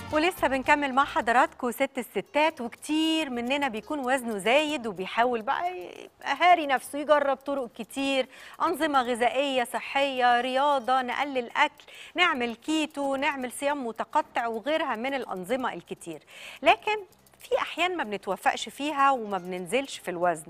ولسه بنكمل مع حضراتكم ست الستات وكتير مننا بيكون وزنه زايد وبيحاول بقى يهاري نفسه يجرب طرق كتير أنظمة غذائية صحية رياضة نقلل أكل نعمل كيتو نعمل صيام متقطع وغيرها من الأنظمة الكتير لكن في أحيان ما بنتوفقش فيها وما بننزلش في الوزن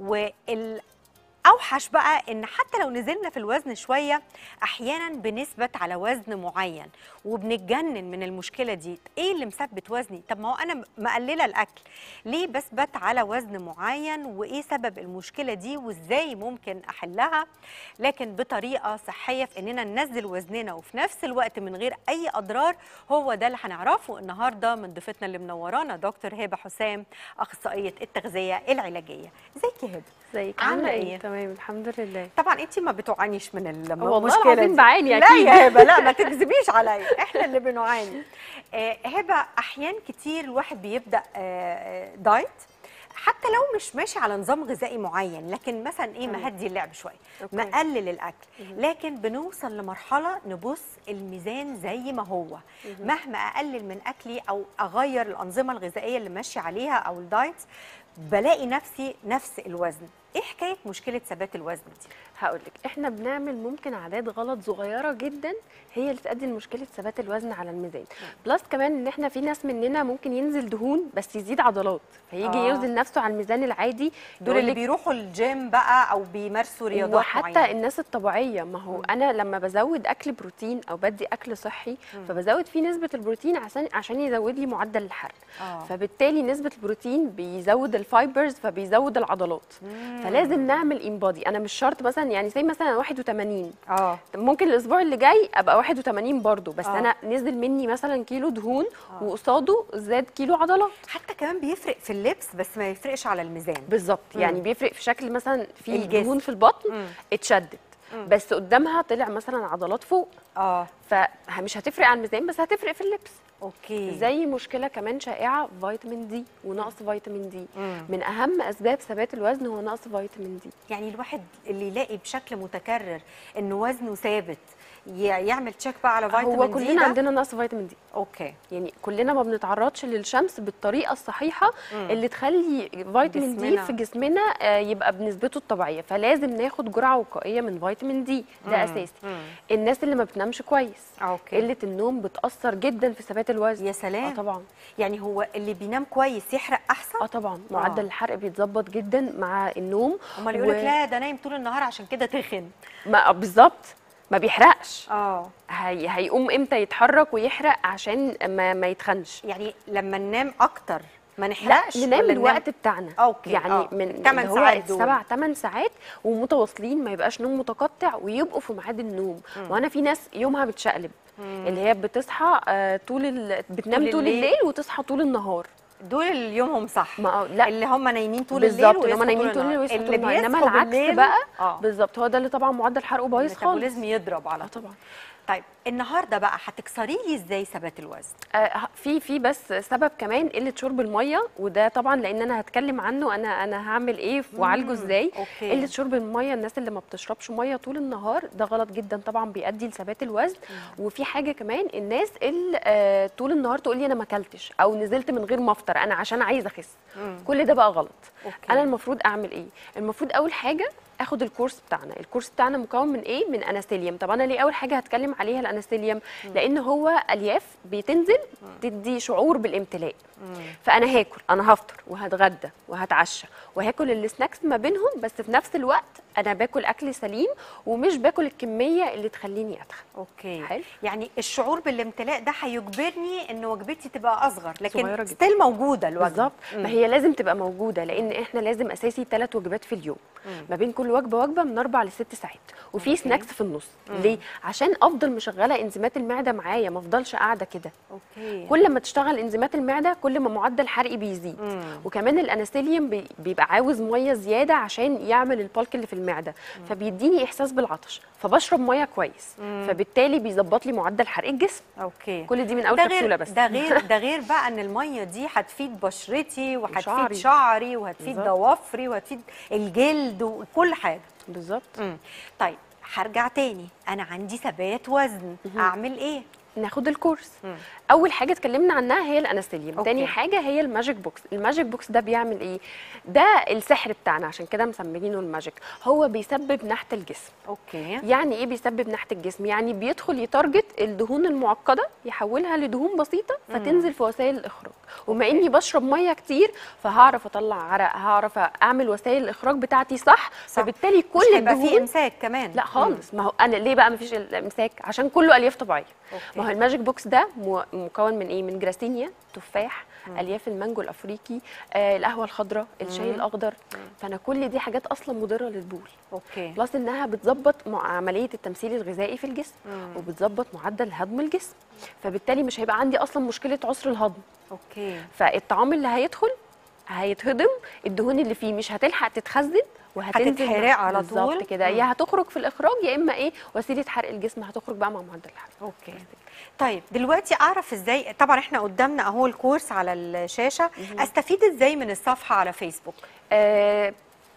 وال اوحش بقى ان حتى لو نزلنا في الوزن شويه احيانا بنثبت على وزن معين وبنتجنن من المشكله دي ايه اللي مثبت وزني طب ما هو انا مقلله الاكل ليه بثبت على وزن معين وايه سبب المشكله دي وازاي ممكن احلها لكن بطريقه صحيه في اننا ننزل وزننا وفي نفس الوقت من غير اي اضرار هو ده اللي هنعرفه النهارده من ضيفتنا اللي منورانا دكتور هبه حسام اخصائيه التغذيه العلاجيه ازيك يا هبه ازيك عاملة عامله إيه؟ ايه تمام الحمد لله طبعا انت ما بتعانيش من الم- والله المشكله العظيم دي. بعاني لا أكيد. يا هبه لا ما تكذبيش عليا احنا اللي بنعاني آه، هبه احيان كتير الواحد بيبدا آه، آه، دايت حتى لو مش ماشي على نظام غذائي معين لكن مثلا ايه تمام. مهدي اللعب شويه أوكي. مقلل الاكل لكن بنوصل لمرحله نبص الميزان زي ما هو مهما اقلل من اكلي او اغير الانظمه الغذائيه اللي ماشيه عليها او الدايت بلاقي نفسي نفس الوزن ايه حكايه مشكله ثبات الوزن دي هقول لك احنا بنعمل ممكن عادات غلط صغيره جدا هي اللي تؤدي لمشكله ثبات الوزن على الميزان بلس كمان ان احنا في ناس مننا ممكن ينزل دهون بس يزيد عضلات فيجي آه. يوزن نفسه على الميزان العادي دول يقول اللي لك بيروحوا الجيم بقى او بيمارسوا رياضات وحتى معينه الناس الطبيعيه ما هو انا لما بزود اكل بروتين او بدي اكل صحي فبزود فيه نسبه البروتين عشان عشان يزود لي معدل الحرق آه. فبالتالي نسبه البروتين بيزود الفايبرز فبيزود العضلات فلازم نعمل انبادي انا مش شرط مثلا يعني زي مثلا أنا 81 اه ممكن الاسبوع اللي جاي ابقى 81 برضو بس آه. انا نزل مني مثلا كيلو دهون وقصاده زاد كيلو عضلات حتى كمان بيفرق في اللبس بس ما يفرقش على الميزان بالظبط مم. يعني بيفرق في شكل مثلا في الجسم. دهون في البطن مم. اتشدت بس قدامها طلع مثلا عضلات فوق اه فمش هتفرق على الميزان بس هتفرق في اللبس اوكي زي مشكله كمان شائعه فيتامين دي ونقص فيتامين دي مم. من اهم اسباب ثبات الوزن هو نقص فيتامين دي يعني الواحد اللي يلاقي بشكل متكرر ان وزنه ثابت ي- يعمل تشيك بقى على فيتامين هو دي كلنا ده؟ عندنا نقص فيتامين دي اوكي يعني كلنا ما بنتعرضش للشمس بالطريقه الصحيحه مم. اللي تخلي فيتامين دي جسمنا. في جسمنا آه، يبقى بنسبته الطبيعيه فلازم ناخد جرعه وقائيه من فيتامين دي ده مم. اساسي مم. الناس اللي ما بتنامش كويس اوكي قله النوم بتاثر جدا في ثبات الوزن يا اه سلام طبعا يعني هو اللي بينام كويس يحرق احسن اه طبعا معدل آه. الحرق بيتظبط جدا مع النوم امال يقول لك و- لا ده نايم طول النهار عشان كده تخن ما آه، بالظبط ما بيحرقش اه هي هيقوم امتى يتحرك ويحرق عشان ما, ما يتخنش يعني لما ننام اكتر ما لا نحرقش ننام ولا الوقت بتاعنا أوكي، يعني آه. من تمن اللي هو ساعات دول. السبع ثمان ساعات ومتواصلين ما يبقاش نوم متقطع ويبقوا في ميعاد النوم وانا في ناس يومها بتشقلب اللي هي بتصحى آه، طول ال... بتنام طول طول الليل. الليل وتصحى طول النهار دول اللي يومهم صح ما لا اللي هم نايمين طول الليل بالظبط اللي هم ويصحوا نايمين طول الليل النهار. ويصحوا طول اللي النهار انما بيصحوا العكس بالليل- بقى اه بالظبط هو ده اللي طبعا معدل حرقه بايظ خالص الميتابوليزم يضرب على اه طول طبعا طيب النهارده بقى هتكسري لي ازاي ثبات الوزن آه، في في بس سبب كمان قله شرب الميه وده طبعا لان انا هتكلم عنه انا انا هعمل ايه واعالجه ازاي أوكي. قله شرب الميه الناس اللي ما بتشربش ميه طول النهار ده غلط جدا طبعا بيؤدي لثبات الوزن وفي حاجه كمان الناس اللي آه، طول النهار تقول لي انا ما اكلتش او نزلت من غير ما افطر انا عشان عايزه اخس كل ده بقى غلط أوكي. انا المفروض اعمل ايه المفروض اول حاجه اخد الكورس بتاعنا الكورس بتاعنا مكون من ايه من انستيليوم طب انا ليه اول حاجه هتكلم عليها الانستيليوم لان هو الياف بتنزل تدي شعور بالامتلاء فانا هاكل انا هفطر وهتغدى وهتعشى وهاكل السناكس ما بينهم بس في نفس الوقت انا باكل اكل سليم ومش باكل الكميه اللي تخليني اتخن اوكي حلو. يعني الشعور بالامتلاء ده هيجبرني ان وجبتي تبقى اصغر لكن صغيرة جدا. ستيل موجوده الوجبه بالظبط ما هي لازم تبقى موجوده لان احنا لازم اساسي ثلاث وجبات في اليوم ما بين كل وجبه وجبه من اربع لست ساعات وفي أوكي. سناكس في النص ليه عشان افضل مشغله انزيمات المعده معايا ما افضلش قاعده كده اوكي كل ما تشتغل انزيمات المعده كل ما معدل حرقي بيزيد مم. وكمان الانستيليوم بي- بيبقى عاوز ميه زياده عشان يعمل البالك اللي في المعده فبيديني احساس بالعطش فبشرب ميه كويس فبالتالي بيظبط لي معدل حرق الجسم اوكي كل دي من اول ده كبسوله غير بس ده غير ده غير بقى ان الميه دي هتفيد بشرتي وهتفيد وشعري. شعري وهتفيد بالظبط. ضوافري وهتفيد الجلد وكل حاجه بالظبط مم. طيب هرجع تاني انا عندي ثبات وزن اعمل ايه ناخد الكورس مم. اول حاجه اتكلمنا عنها هي الانستيليوم أوكي. تاني حاجه هي الماجيك بوكس الماجيك بوكس ده بيعمل ايه ده السحر بتاعنا عشان كده مسمينه الماجيك هو بيسبب نحت الجسم اوكي يعني ايه بيسبب نحت الجسم يعني بيدخل يتارجت الدهون المعقده يحولها لدهون بسيطه فتنزل في وسائل الاخراج وما اني بشرب ميه كتير فهعرف اطلع عرق هعرف اعمل وسائل الاخراج بتاعتي صح, صح. فبالتالي مش كل هيبقى في الدهون امساك كمان لا خالص ما هو انا ليه بقى مفيش الامساك عشان كله الياف طبيعيه أوكي. ما هو الماجيك بوكس ده مو- مكون من ايه من جراسينيا تفاح الياف المانجو الافريقي آه القهوه الخضراء الشاي الاخضر فانا كل دي حاجات اصلا مضره للبول اوكي بلس انها بتظبط مع عمليه التمثيل الغذائي في الجسم وبتظبط معدل هضم الجسم فبالتالي مش هيبقى عندي اصلا مشكله عسر الهضم اوكي فالطعام اللي هيدخل هيتهضم الدهون اللي فيه مش هتلحق تتخزن وهتنزل هتتحرق على بالظبط طول؟ كده مم. يا هتخرج في الاخراج يا اما ايه وسيله حرق الجسم هتخرج بقى مع معدل الحرق اوكي طيب دلوقتي اعرف ازاي طبعا احنا قدامنا اهو الكورس على الشاشه استفيد ازاي من الصفحه على فيسبوك آه،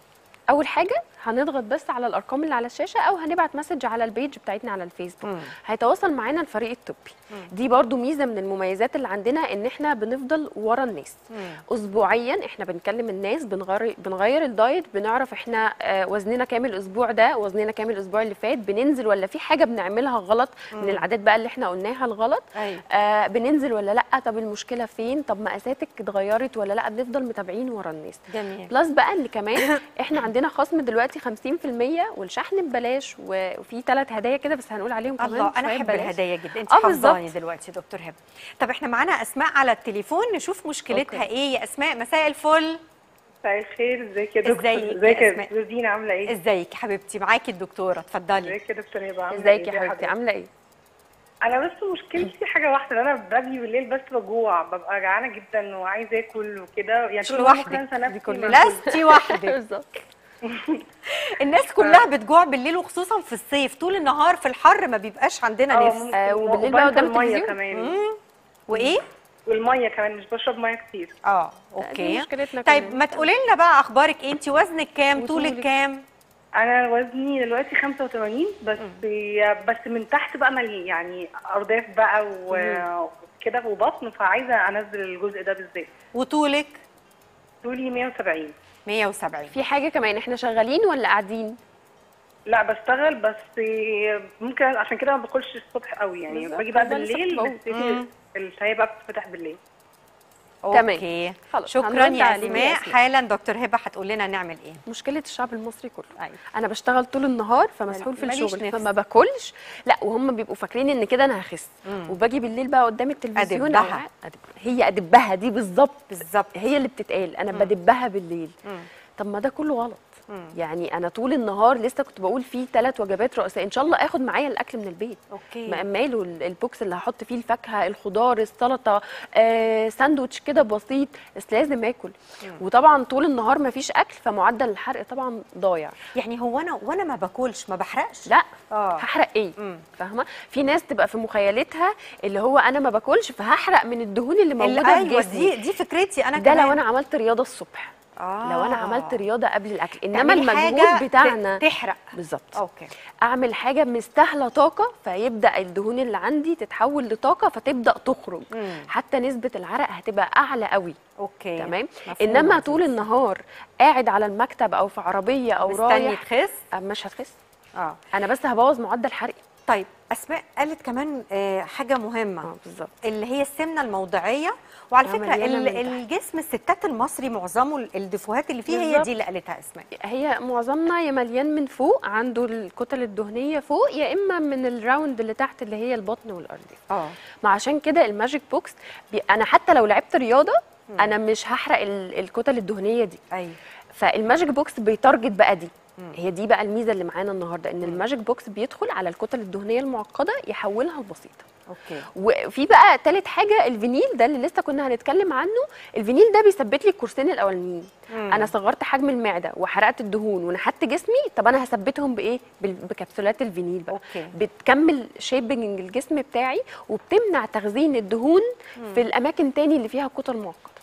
اول حاجه هنضغط بس على الارقام اللي على الشاشه او هنبعت مسج على البيج بتاعتنا على الفيسبوك مم. هيتواصل معانا الفريق الطبي دي برضو ميزه من المميزات اللي عندنا ان احنا بنفضل ورا الناس مم. اسبوعيا احنا بنكلم الناس بنغير بنغير الدايت بنعرف احنا آه، وزننا كام الاسبوع ده وزننا كام الاسبوع اللي فات بننزل ولا في حاجه بنعملها غلط من العادات بقى اللي احنا قلناها الغلط أيوة. آه بننزل ولا لا طب المشكله فين طب مقاساتك اتغيرت ولا لا بنفضل متابعين ورا الناس جميل بلس بقى ان كمان احنا عندنا خصم دلوقتي 50% والشحن ببلاش و- وفي ثلاث هدايا كده بس هنقول عليهم كمان الله انا شوية احب ببلاش. الهدايا جدا انت آه، حافظاني بالظبط. دلوقتي دكتور هبه طب احنا معانا اسماء على التليفون نشوف مشكلتها أوكي. ايه يا اسماء مساء الفل مساء الخير ازيك يا دكتور ازيك يا ازيك يا أسماء؟ دكتور دينا عامله ايه ازيك حبيبتي معاكي الدكتوره اتفضلي ازيك يا دكتور هبه عامله ازيك إيه؟ يا حبيبتي عامله ايه انا بس مشكلتي حاجه واحده ان انا باجي بالليل بس بجوع ببقى جعانه جدا وعايزه اكل وكده يعني مش طول النهار ممكن لوحدك انسى دي نفسي كل ما لستي وحدك بالظبط الناس كلها بتجوع بالليل وخصوصا في الصيف طول النهار في الحر ما بيبقاش عندنا اه نفس ممكن. آه، وبالليل بقى وبنسى قدام الميه التلفزيون. كمان وايه والميه كمان مش بشرب ميه كتير اه دي اوكي مشكلتنا طيب كلنا. ما تقولي لنا بقى اخبارك ايه انت وزنك كام طولك وطولك. كام انا وزني دلوقتي 85 بس بس من تحت بقى مليان يعني ارداف بقى و- وكده وبطن فعايزه انزل الجزء ده بالذات وطولك طولي 170 170 في حاجه كمان احنا شغالين ولا قاعدين لا بشتغل بس ممكن عشان كده ما باكلش الصبح قوي يعني بالظبط، باجي بقى ده لسه بالليل كنت بقول. بس الشاي بقى بتتفتح بالليل تمام. اوكي خلاص، شكرا هنرد يا عليك يا اسماء أسماء. حالا دكتور هبه هتقول لنا نعمل ايه مشكله الشعب المصري كله أيوة. انا بشتغل طول النهار فمسحول في ماليش الشغل نفس. فما باكلش لا وهم بيبقوا فاكرين ان كده انا هخس وباجي بالليل بقى قدام التلفزيون أدبها. أو- أدب- هي ادبها دي بالظبط بالظبط هي اللي بتتقال انا بدبها بالليل طب ما ده كله غلط يعني انا طول النهار لسه كنت بقول فيه ثلاث وجبات رئيسيه ان شاء الله اخد معايا الاكل من البيت اوكي ما ماله ال- البوكس اللي هحط فيه الفاكهه الخضار السلطه آه، ساندوتش كده بسيط بس لازم اكل وطبعا طول النهار ما فيش اكل فمعدل الحرق طبعا ضايع يعني هو انا وانا ما باكلش ما بحرقش لا اه هحرق ايه مم. فاهمه في ناس تبقى في مخيلتها اللي هو انا ما باكلش فهحرق من الدهون اللي اللي موجوده في ايوه جسمي دي دي فكرتي انا ده كمان لو انا عملت رياضه الصبح آه. لو انا عملت رياضه قبل الاكل انما تعملي حاجة المجهود ت- بتاعنا تحرق بالظبط اوكي اعمل حاجه مستاهله طاقه فيبدا الدهون اللي عندي تتحول لطاقه فتبدا تخرج مم. حتى نسبه العرق هتبقى اعلى قوي اوكي تمام مفهوم انما عزيز. طول النهار قاعد على المكتب او في عربيه او مستني رايح تخس أه، مش هتخس اه انا بس هبوظ معدل حرقي طيب اسماء قالت كمان آه، حاجه مهمه اه بالظبط اللي هي السمنه الموضعيه وعلى آه، فكره مليانة ال- من تحت. الجسم الستات المصري معظمه ال- الدفوهات اللي فيه هي بالظبط. دي اللي قالتها اسماء هي معظمنا يا مليان من فوق عنده الكتل الدهنيه فوق يا اما من الراوند اللي تحت اللي هي البطن والارداف اه ما عشان كده الماجيك بوكس بي انا حتى لو لعبت رياضه انا مش هحرق ال- الكتل الدهنيه دي ايوه فالماجيك بوكس بيتارجت بقى دي هي دي بقى الميزه اللي معانا النهارده ان الماجيك بوكس بيدخل على الكتل الدهنيه المعقده يحولها لبسيطه اوكي وفي بقى تالت حاجه الفينيل ده اللي لسه كنا هنتكلم عنه الفينيل ده بيثبت لي الكورسين الاولانيين مم. انا صغرت حجم المعده وحرقت الدهون ونحت جسمي طب انا هثبتهم بايه بال- بكبسولات الفينيل بقى أوكي. بتكمل شيبنج الجسم بتاعي وبتمنع تخزين الدهون في الاماكن تاني اللي فيها كتل معقده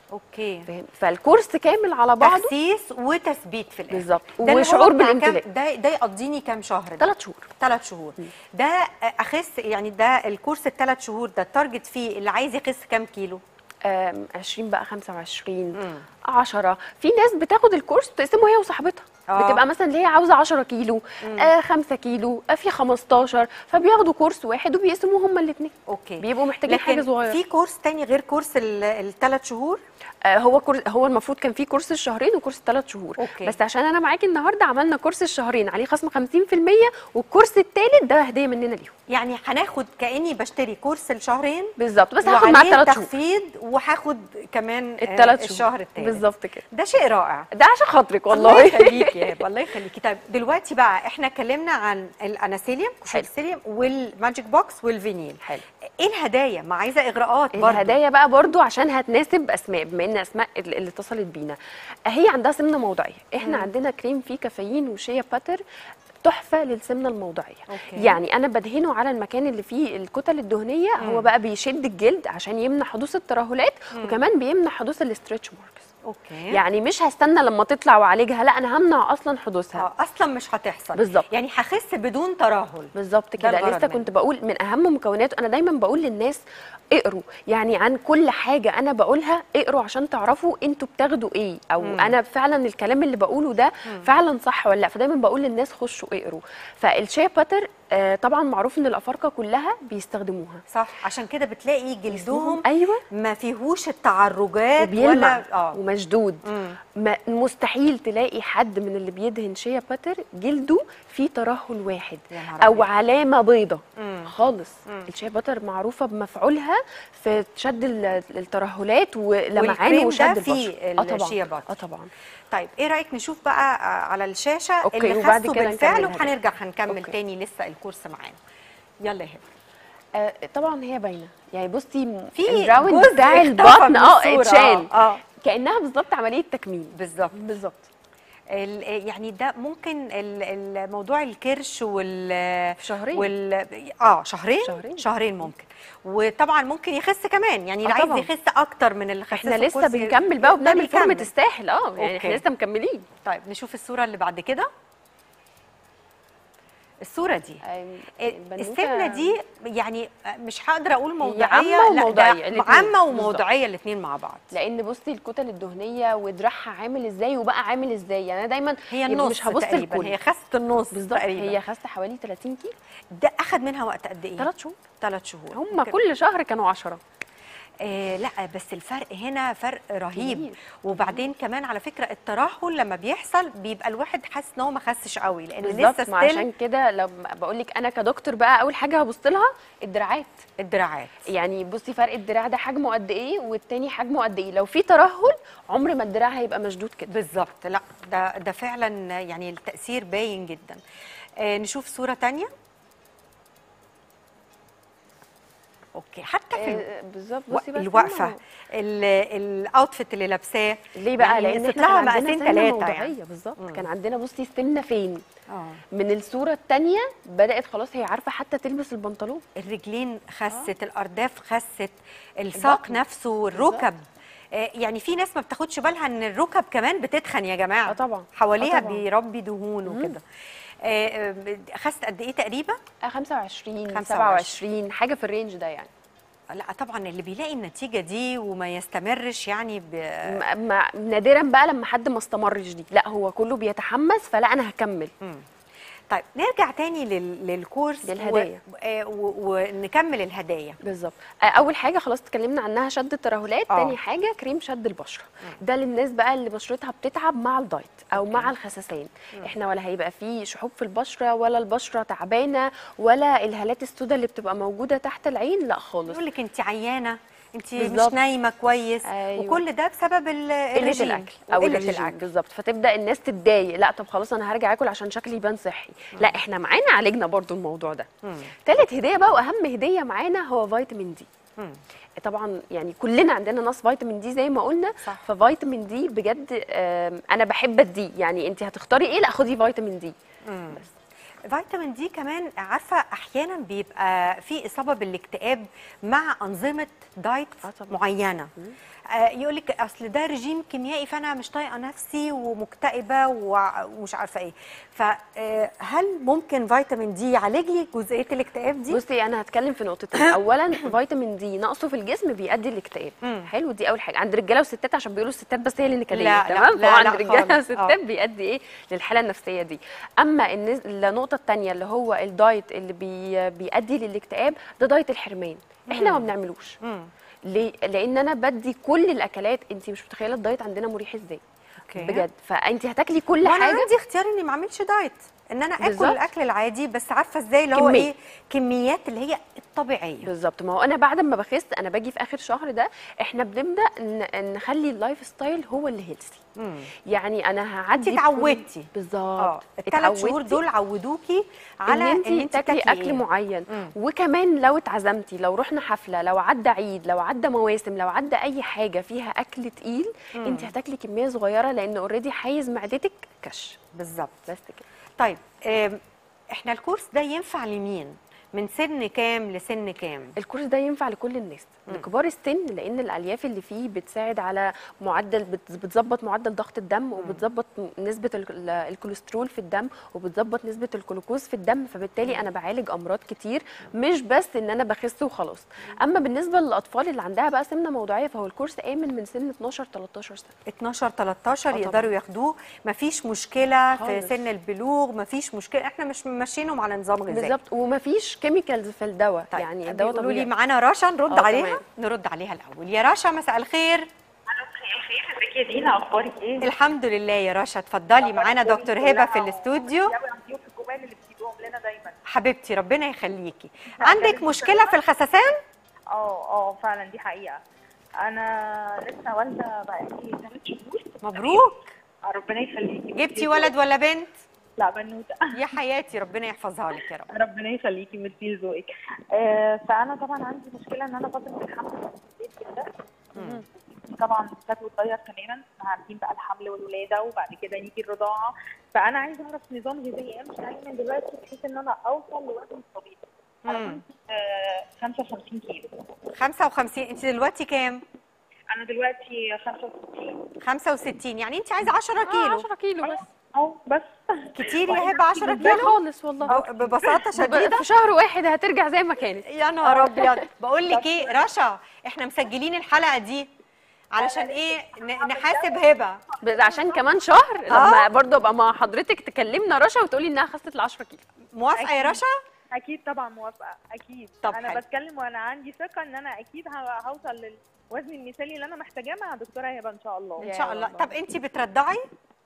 اوكي فاهم فالكورس كامل على بعضه تخسيس وتثبيت في الاخر بالظبط ده اللي هو وشعور بتاع كام- بالامتلاك ده ده يقضيني كام شهر ده ثلاث شهور ثلاث شهور ده اخس يعني ده الكورس الثلاث شهور ده التارجت فيه اللي عايز يخس كام كيلو آم، 20 بقى 25 مم. 10 في ناس بتاخد الكورس بتقسمه هي وصاحبتها آه. بتبقى مثلا اللي هي عاوزه 10 كيلو آه 5 كيلو آه في 15 فبياخدوا كورس واحد وبيقسموه هما الاثنين اوكي بيبقوا محتاجين لكن حاجه صغيره في كورس تاني غير كورس الثلاث شهور آه هو كورس هو المفروض كان في كورس الشهرين وكورس الثلاث شهور أوكي. بس عشان انا معاكي النهارده عملنا كورس الشهرين عليه خصم 50% والكورس الثالث ده هديه مننا ليهم يعني هناخد كاني بشتري كورس الشهرين بالظبط بس هاخد معاه وعليه الثلاث شهور تخفيض وهاخد كمان آه، الثلاث شهور الشهر الثالث بالظبط كده ده شيء رائع ده عشان خاطرك الله والله يخليكي يا هبه الله يخليكي طيب دلوقتي بقى احنا اتكلمنا عن الاناسيليوم حلو. السيليوم والماجيك بوكس والفينيل حلو ايه الهدايا ما عايزه اغراءات برضه الهدايا بقى برضو عشان هتناسب اسماء بما ان اسماء اللي اللي اتصلت بينا هي عندها سمنه موضعيه احنا عندنا كريم فيه كافيين وشيا باتر تحفه للسمنه الموضعيه أوكي. يعني انا بدهنه على المكان اللي فيه الكتل الدهنيه هو بقى بيشد الجلد عشان يمنع حدوث الترهلات وكمان بيمنع حدوث الاسترتش ماركس اوكي يعني مش هستنى لما تطلع واعالجها لا انا همنع اصلا حدوثها اه اصلا مش هتحصل بالظبط. يعني هخس بدون ترهل بالظبط ده كده الغرض لسه منه. كنت بقول من اهم مكوناته انا دايما بقول للناس اقروا يعني عن كل حاجه انا بقولها اقروا عشان تعرفوا انتوا بتاخدوا ايه او مم. مم. انا فعلا الكلام اللي بقوله ده فعلا صح ولا لا فدايما بقول للناس خشوا اقروا فالشيا باتر آه طبعا معروف ان الافارقه كلها بيستخدموها صح عشان كده بتلاقي جلدهم ايوه ما فيهوش التعرجات وبيلمع ولا اه ومشدود مم. ما مستحيل تلاقي حد من اللي بيدهن شيا باتر جلده فيه ترهل واحد يا نهار او أبيض. علامه بيضه مم. خالص مم. الشيا باتر معروفه بمفعولها في شد ال- الترهلات ولمعان والكريم ده وشد فيه البشره اه طبعا الشيا باتر. اه طبعا طيب ايه رايك نشوف بقى آه، على الشاشه أوكي، اللي وبعد خسوا كده بالفعل نكمل الهدايا. وهنرجع هنكمل أوكي. تاني لسه الكورس معانا يلا يا هبه آه طبعا هي باينه يعني بصي م- في الراوند جزء بتاع اختفى البطن من اه الصورة. اتشال اه آه. كانها بالظبط عمليه تكميم بالظبط بالظبط ال- يعني ده ممكن ال- الموضوع الكرش وال في شهرين. وال اه شهرين شهرين. شهرين ممكن وطبعا ممكن يخس كمان يعني آه اللي عايز طبعا. يخس اكتر من اللي خسسه احنا في لسه كورس بنكمل بقى يقدر وبنعمل فورمه يكمل. الساحل اه يعني أوكي. احنا لسه مكملين طيب نشوف الصوره اللي بعد كده الصوره دي السمنه دي يعني مش هقدر اقول موضعيه عامة لا، وموضعية، ده الاتنين. عامه بالظبط. وموضعيه الاثنين مع بعض لان بصي الكتل الدهنيه ودراعها عامل ازاي وبقى عامل ازاي يعني انا دايما هي يبقى النص مش هبص تقريبا الكل هي خست النص بالظبط تقريبا هي خاسه حوالي 30 كيلو ده اخد منها وقت قد ايه ثلاث شهور ثلاث شهور هم ممكن- كل شهر كانوا 10 آه لا بس الفرق هنا فرق رهيب كبير. وبعدين كمان على فكره الترهل لما بيحصل بيبقى الواحد حاسس ان هو ما خسش قوي لان بالظبط لسه ما ستيل عشان كده لما بقول لك انا كدكتور بقى اول حاجه هبص لها الدراعات الدراعات يعني بصي فرق الدراع ده حجمه قد ايه والتاني حجمه قد ايه لو في ترهل عمر ما الدراع هيبقى مشدود كده بالظبط لا ده ده فعلا يعني التاثير باين جدا آه نشوف صوره تانية اوكي حتى في آه، بالظبط الو- بصي بس الوقفه هنا- ال- الاوتفيت اللي لابساه ليه بقى يعني لان قست احنا لها كان عندنا مقاسين سمنة ثلاثه موضعيه يعني بالظبط مم. كان عندنا بصي السمنه فين اه من الصوره الثانيه بدات خلاص هي عارفه حتى تلبس البنطلون الرجلين خست الارداف خست الساق البطن. نفسه الركب آه، يعني في ناس ما بتاخدش بالها ان الركب كمان بتتخن يا جماعه آه طبعا. حواليها آه طبعا. بيربي دهون وكده آه، آه، خست قد ايه تقريبا آه 25 25. 27 حاجه في الرينج ده يعني لا طبعا اللي بيلاقي النتيجه دي وما يستمرش يعني ب... م- ما نادرا بقى لما حد ما استمرش دي لا هو كله بيتحمس فلا انا هكمل مم. طيب نرجع تاني لل... للكورس للهدايا. و... آه، و... ونكمل الهدايا بالظبط آه، اول حاجه خلاص اتكلمنا عنها شد الترهلات آه. تاني حاجه كريم شد البشره ده للناس بقى اللي بشرتها بتتعب مع الدايت او مع الخسسان احنا ولا هيبقى فيه شحوب في البشره ولا البشره تعبانه ولا الهالات السوداء اللي بتبقى موجوده تحت العين لا خالص يقول لك انت عيانه انت مش بالظبط. نايمه كويس أيوة. وكل ده بسبب ال- قله الرجيم الاكل او وقلة الرجيم الاكل بالظبط فتبدا الناس تتضايق لا طب خلاص انا هرجع اكل عشان شكلي يبان صحي لا احنا معانا عالجنا برضو الموضوع ده مم. تالت هديه بقى واهم هديه معانا هو فيتامين دي مم. طبعا يعني كلنا عندنا نقص فيتامين دي زي ما قلنا صح. ففيتامين دي بجد آم، انا بحب الدي يعني انت هتختاري ايه لا خدي فيتامين دي مم. فيتامين دي كمان عارفه احيانا بيبقى في اصابه بالاكتئاب مع انظمه دايت آه طبعا. معينه يقول لك اصل ده رجيم كيميائي فانا مش طايقه نفسي ومكتئبه وع- ومش عارفه ايه فهل ممكن فيتامين دي يعالج لي جزئيه الاكتئاب دي بصي انا هتكلم في نقطتين اولا فيتامين دي نقصه في الجسم بيؤدي للاكتئاب مم. حلو دي اول حاجه عند رجاله وستات عشان بيقولوا الستات بس هي اللي نكديه لا، لا، تمام لا، فهو لا عند رجاله خالص. وستات آه. بيؤدي ايه للحاله النفسيه دي اما النز- النقطه الثانيه اللي هو الدايت اللي بي بيؤدي للاكتئاب ده دايت الحرمان احنا ما بنعملوش مم. ليه لان انا بدي كل الاكلات انت مش متخيله الدايت عندنا مريح ازاي اوكي بجد فانت هتاكلي كل وانا حاجه عندي اختيار اني ما اعملش دايت ان انا اكل بالظبط. الاكل العادي بس عارفه ازاي اللي هو كمية. ايه كميات اللي هي الطبيعيه بالظبط ما هو انا بعد ما بخس انا باجي في اخر شهر ده احنا بنبدا ن- نخلي اللايف ستايل هو اللي هيلثي مم. يعني انا هعدي انت كل- اتعودتي. اه بالظبط الثلاث شهور اتعودتي دول عودوكي على ان انت تاكلي اكل إيه؟ معين مم. وكمان لو اتعزمتي لو رحنا حفله لو عدى عيد لو عدى مواسم لو عدى اي حاجه فيها اكل تقيل انت هتاكلي كميه صغيره لان اوريدي حيز معدتك كش بالظبط بس كده طيب آم، احنا الكورس ده ينفع لمين من سن كام لسن كام الكورس ده ينفع لكل الناس لكبار السن لان الالياف اللي فيه بتساعد على معدل بت- بتظبط معدل ضغط الدم وبتظبط نسبه ال- ال- الكوليسترول في الدم وبتظبط نسبه الجلوكوز في الدم فبالتالي انا بعالج امراض كتير مش بس ان انا بخس وخلاص اما بالنسبه للاطفال اللي عندها بقى سمنه موضعيه فهو الكورس امن من سن 12 13 سنه 12 13 طبعاً. يقدروا ياخدوه مفيش مشكله في خالص. سن البلوغ مفيش مشكله احنا مش ماشيينهم على نظام غذائي بالظبط ومفيش كيميكالز في الدواء طيب يعني الدواء بيقولوا لي طبيعي معانا رشا نرد آه، عليها تمام. نرد عليها الاول يا رشا مساء الخير الخير ازيك يا دينا اخبارك ايه؟ الحمد لله يا رشا اتفضلي معانا دكتور هبه في الاستوديو في الجمال اللي بتجيبهم لنا دايما حبيبتي ربنا يخليكي عندك مشكله في الخسسان اه اه فعلا دي حقيقه انا لسه والده بقالي ثلاث شهور مبروك آه، ربنا يخليكي جبتي ولد ولا بنت لا بنوته يا حياتي ربنا يحفظها لك يا رب ربنا يخليكي ميرسي لذوقك آه فانا طبعا عندي مشكله ان انا فتره الحمل في البيت جدا طبعا شكله اتغير تماما عارفين بقى الحمل والولاده وبعد كده يجي الرضاعه فانا عايزه اعرف نظام غذائي امشي عليه من دلوقتي بحيث ان انا اوصل لوزن طبيعي انا مم. كنت آه 55 كيلو 55 انت دلوقتي كام انا دلوقتي 65 65 يعني انت عايزه 10 كيلو 10 كيلو بس اه بس كتير يا هبه 10 لا كيلو خالص والله أو ببساطه شديده في شهر واحد هترجع زي ما كانت يا نهار ابيض بقول لك ايه رشا احنا مسجلين الحلقه دي علشان ايه ن- نحاسب هبه بس عشان كمان شهر لما برضه ابقى مع حضرتك تكلمنا رشا وتقولي انها خست ال 10 كيلو موافقه يا رشا اكيد طبعا موافقه اكيد طب انا حلو. بتكلم وانا عندي ثقه ان انا اكيد ه- هوصل للوزن المثالي اللي انا محتاجاه مع دكتوره هبه ان شاء الله ان شاء الله طب انت بترضعي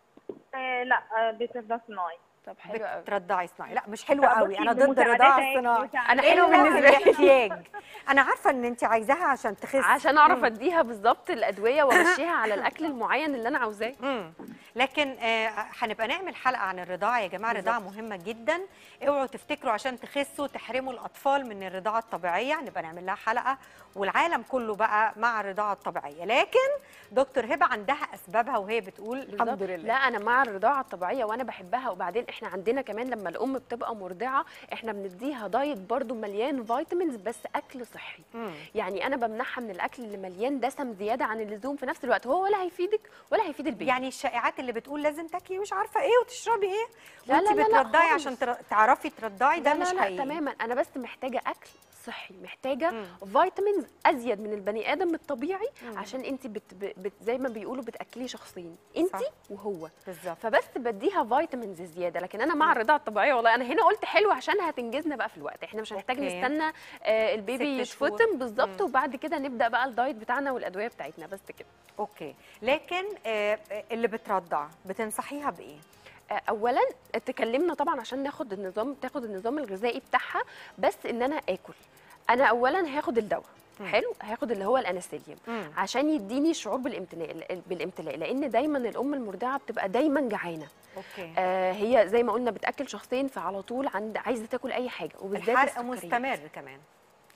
آه لا آه بترضى صناعي طب حلو قوي بترضعي صناعي لا مش حلوه لا، قوي بصي، انا ضد بمساعدات الرضاعه عادي، الصناعي مساعدات. أنا حلو إلا بالنسبة لي. الاحتياج انا عارفه ان انت عايزاها عشان تخسي عشان اعرف اديها بالظبط الادويه وامشيها على الاكل المعين اللي انا عاوزاه امم لكن آه، هنبقى نعمل حلقه عن الرضاعه يا جماعه الرضاعه مهمه جدا اوعوا تفتكروا عشان تخسوا تحرموا الاطفال من الرضاعه الطبيعيه هنبقى نعمل لها حلقه والعالم كله بقى مع الرضاعه الطبيعيه لكن دكتور هبه عندها اسبابها وهي بتقول الحمد بالظبط. لله لا انا مع الرضاعه الطبيعيه وانا بحبها وبعدين احنا عندنا كمان لما الام بتبقى مرضعه احنا بنديها دايت برضو مليان فيتامينز بس اكل صحي مم. يعني انا بمنعها من الاكل اللي مليان دسم زياده عن اللزوم في نفس الوقت هو ولا هيفيدك ولا هيفيد البيبي يعني الشائعات اللي بتقول لازم تاكلي مش عارفه ايه وتشربي ايه لا، وانت لا، لا، لا بترضعي خالص. عشان تر- تعرفي ترضعي ده لا مش لا لا حقيقي تماما انا بس محتاجه اكل صحي محتاجه مم. فيتامينز ازيد من البني ادم الطبيعي عشان انت بت بت زي ما بيقولوا بتاكلي شخصين انت صح. وهو بالظبط فبس بديها فيتامينز زياده لكن انا مع الرضاعه الطبيعيه والله انا هنا قلت حلو عشان هتنجزنا بقى في الوقت احنا مش هنحتاج أوكي. نستنى آه البيبي ست شهور. يتفطم بالظبط مم. وبعد كده نبدا بقى الدايت بتاعنا والادويه بتاعتنا بس كده اوكي لكن آه، آه، اللي بترضع بتنصحيها بايه آه، اولا تكلمنا طبعا عشان ناخد النظام تاخد النظام الغذائي بتاعها بس ان انا اكل انا اولا هاخد الدواء مم. حلو هاخد اللي هو الانستيليوم مم. عشان يديني شعور بالامتلاء بالامتلاء لان دايما الام المرضعه بتبقى دايما جعانه اوكي آه هي زي ما قلنا بتاكل شخصين فعلى طول عند عايزه تاكل اي حاجه وبالذات الحرق السكريات. مستمر كمان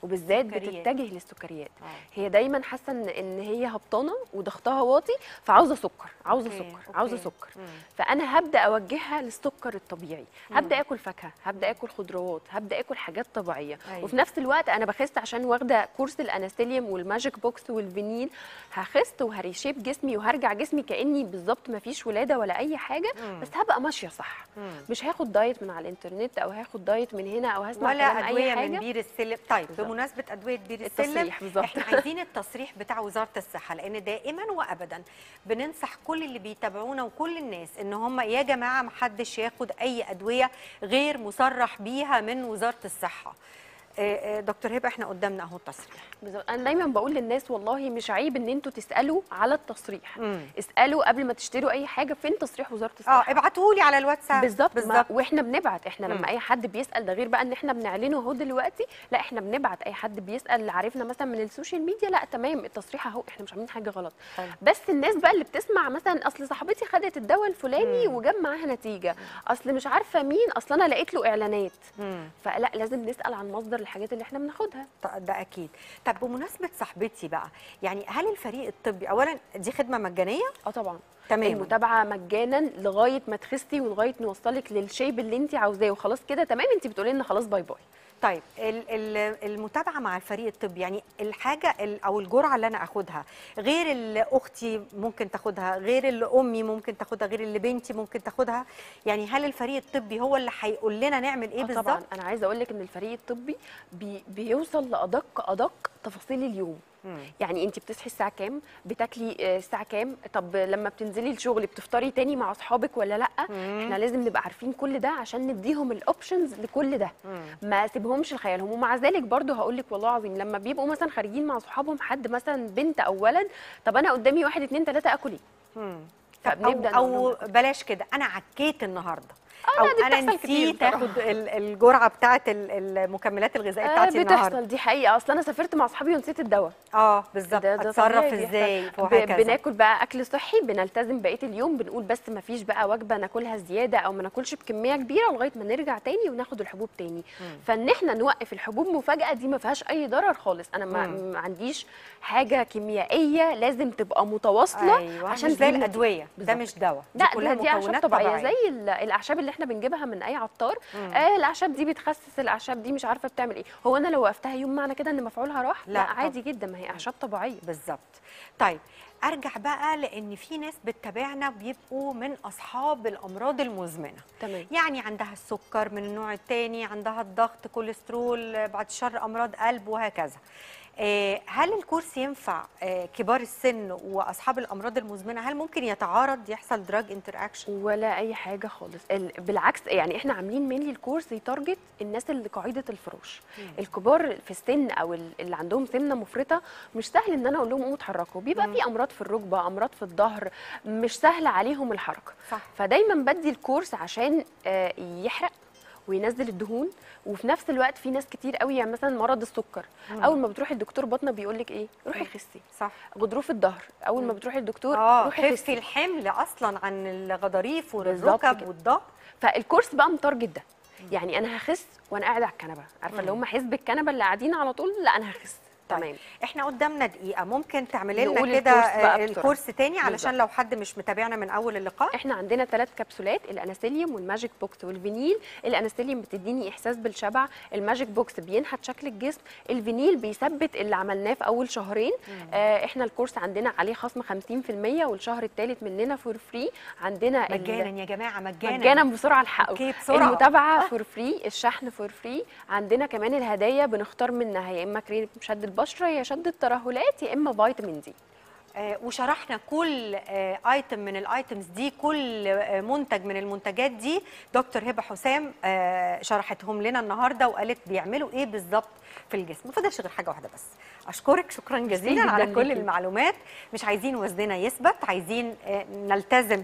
وبالذات سكريات. بتتجه للسكريات آه. هي دايما حاسه ان ان هي هبطانه وضغطها واطي فعاوزه سكر عاوزه أوكي، سكر عاوزه أوكي. سكر مم. فانا هبدا اوجهها للسكر الطبيعي هبدا اكل فاكهه هبدا اكل خضروات هبدا اكل حاجات طبيعيه أيوة. وفي نفس الوقت انا بخس عشان واخده كورس الانستيليوم والماجيك بوكس والفينيل هخس وهريشيب جسمي وهرجع جسمي كاني بالظبط ما فيش ولاده ولا اي حاجه مم. بس هبقى ماشيه صح مم. مش هاخد دايت من على الانترنت او هاخد دايت من هنا او هسمع ولا كلام ادويه اي حاجه من بير السلم طيب بالظبط. بمناسبه ادويه بير السلم التصريح بالظبط. احنا عايزين التصريح بتاع وزاره الصحه لان دائما وابدا بننصح كل اللي بيتابعونا وكل الناس ان هم يا جماعه ما حدش ياخد اي ادويه غير مصرح بيها من وزاره الصحه آه، آه، دكتور هبه احنا قدامنا اهو التصريح بالظبط. انا دايما بقول للناس والله مش عيب ان انتوا تسالوا على التصريح مم. اسالوا قبل ما تشتروا اي حاجه فين تصريح وزاره اه الصحه ابعتوا لي على الواتساب بالظبط ما- بالظبط واحنا بنبعت احنا مم. لما اي حد بيسال ده غير بقى ان احنا بنعلنه اهو دلوقتي لا احنا بنبعت اي حد بيسال اللي عارفنا مثلا من السوشيال ميديا لا تمام التصريح اهو احنا مش عاملين حاجه غلط حلو. بس الناس بقى اللي بتسمع مثلا اصل صاحبتي خدت الدواء الفلاني مم. وجاب معاها نتيجه اصل مش عارفه مين اصل انا لقيت له اعلانات مم. فلا لازم نسال عن مصدر الحاجات اللي احنا بناخدها ط- ده اكيد طب بمناسبه صاحبتي بقى يعني هل الفريق الطبي اولا دي خدمه مجانيه اه طبعا تمام المتابعه مجانا لغايه ما تخسي ولغايه نوصلك للشيب اللي انت عاوزاه وخلاص كده تمام انت بتقولي لنا خلاص باي باي طيب ال- ال- المتابعه مع الفريق الطبي يعني الحاجه ال- او الجرعه اللي انا اخدها غير اللي اختي ممكن تاخدها غير اللي امي ممكن تاخدها غير اللي بنتي ممكن تاخدها يعني هل الفريق الطبي هو اللي هيقول لنا نعمل ايه آه طبعا بالظبط انا عايزه اقول لك ان الفريق الطبي بي بيوصل لادق ادق تفاصيل اليوم مم. يعني انت بتصحي الساعه كام بتاكلي آه، الساعه كام طب لما بتنزلي الشغل بتفطري تاني مع اصحابك ولا لا مم. احنا لازم نبقى عارفين كل ده عشان نديهم الاوبشنز لكل ده مم. ما سيبهمش لخيالهم ومع ذلك برضو هقول لك والله العظيم لما بيبقوا مثلا خارجين مع صحابهم حد مثلا بنت او ولد طب انا قدامي واحد اتنين تلاته اكل ايه مم. طب فبنبدأ او, نقول أو بلاش كده انا عكيت النهارده لا، او دي انا بتحصل كتير نسيت بصراحة. اخد ال- الجرعه بتاعه ال- المكملات الغذائيه آه بتاعتي النهارده بتحصل دي حقيقه اصل انا سافرت مع اصحابي ونسيت الدواء اه بالظبط ده- ده اتصرف طبيعي ازاي بيحصل. ب- وهكذا بناكل بقى اكل صحي بنلتزم بقيه اليوم بنقول بس ما فيش بقى وجبه ناكلها زياده او ما ناكلش بكميه كبيره لغايه ما نرجع تاني وناخد الحبوب تاني مم. فان احنا نوقف الحبوب مفاجاه دي ما فيهاش اي ضرر خالص انا ما, مم. ما عنديش حاجه كيميائيه لازم تبقى متواصله ايوه عشان مش زي تجيب نتيجة. الادويه ده بالظبط. مش دواء دي لا كلها ده دي اعشاب مكونات طبيعيه, طبيعيه زي ال- الاعشاب اللي احنا بنجيبها من اي عطار مم. آه الاعشاب دي بتخسس الاعشاب دي مش عارفه بتعمل ايه هو انا لو وقفتها يوم معنى كده ان مفعولها راح لا لا, طبعا. عادي جدا ما هي اعشاب طبيعيه بالظبط طيب ارجع بقى لان في ناس بتتابعنا بيبقوا من اصحاب الامراض المزمنه تمام يعني عندها السكر من النوع الثاني عندها الضغط كوليسترول بعد شر امراض قلب وهكذا آه، هل الكورس ينفع آه، كبار السن واصحاب الامراض المزمنه هل ممكن يتعارض يحصل دراج انتر اكشن ولا اي حاجه خالص ال- بالعكس يعني احنا عاملين مينلي الكورس يتارجت الناس اللي قاعده الفراش الكبار في السن او ال- اللي عندهم سمنه مفرطه مش سهل ان انا اقول لهم قوموا اتحركوا بيبقى في امراض في الركبه امراض في الظهر مش سهل عليهم الحركه صح فدايما بدي الكورس عشان آه، يحرق وينزل الدهون وفي نفس الوقت في ناس كتير قوي يعني مثلا مرض السكر مم. اول ما بتروحي الدكتور بطنه بيقول لك ايه روحي خسي صح غضروف الظهر اول ما بتروحي الدكتور اه روحي خفي الحمل اصلا عن الغضاريف بالظبط والركب كده. والظهر فالكورس بقى متارجت ده يعني انا هخس وانا قاعده على الكنبه عارفه اللي هم حزب الكنبه اللي قاعدين على طول لا انا هخس طيب. تمام احنا قدامنا دقيقه ممكن تعملي لنا نقول كده الكورس بقى آه، بسرعة. الكورس تاني علشان بالظبط. لو حد مش متابعنا من اول اللقاء احنا عندنا ثلاث كبسولات الاناسيليوم والماجيك بوكس والفينيل الاناسيليوم بتديني احساس بالشبع الماجيك بوكس بينحت شكل الجسم الفينيل بيثبت اللي عملناه في اول شهرين آه احنا الكورس عندنا عليه خصم 50% والشهر الثالث مننا فور فري عندنا ال- مجانا يا جماعه مجانا مجانا بسرعه الحقوا أوكي، بسرعة. المتابعه فور فري الشحن فور فري عندنا كمان الهدايا بنختار منها يا اما كريم شد البشره يا شد الترهلات يا اما فيتامين دي آه، وشرحنا كل آه، ايتم من الايتمز دي كل آه، منتج من المنتجات دي دكتور هبه حسام آه، شرحتهم لنا النهارده وقالت بيعملوا ايه بالظبط في الجسم ما فضلش غير حاجه واحده بس اشكرك شكرا جزيلا جداً على كل ليكي. المعلومات مش عايزين وزننا يثبت عايزين آه، نلتزم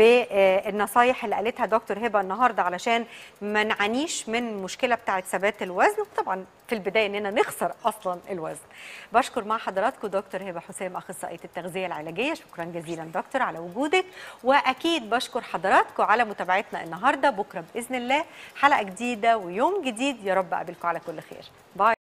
بالنصايح اللي قالتها دكتور هبه النهارده علشان ما نعانيش من مشكله بتاعه ثبات الوزن طبعا في البدايه اننا نخسر اصلا الوزن بشكر مع حضراتكم دكتور هبه حسام اخصائيه التغذيه العلاجيه شكرا جزيلا دكتور على وجودك واكيد بشكر حضراتكم على متابعتنا النهارده بكره باذن الله حلقه جديده ويوم جديد يا رب اقابلكم على كل خير باي